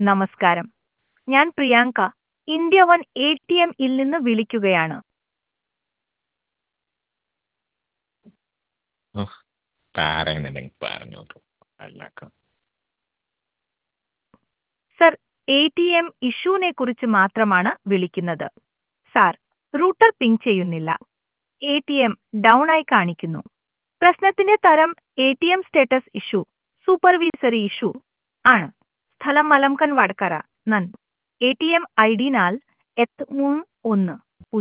നമസ്കാരം ഞാൻ Priyanka India one A T എമ്മിൽ നിന്ന് വിളിക്കുകയാണ് ഉഫ്, പറയുന്നുണ്ടെങ്കിൽ പറഞ്ഞോളൂ അല്ലാക്ക സർ എ ടി എം ഇഷ്യൂവിനെ കുറിച്ച് മാത്രമാണ് വിളിക്കുന്നത് സാർ റൂട്ടർ പിങ് ചെയ്യുന്നില്ല എ ടി എം ഡൗൺ ആയി കാണിക്കുന്നു പ്രശ്നത്തിന്റെ തരം A T M status issue supervisory issue ആണ് സ്ഥലം മലംകൻ വടക്കര നൻ A T M I D നാൽ എത്ത് മൂന്ന് ഒന്ന്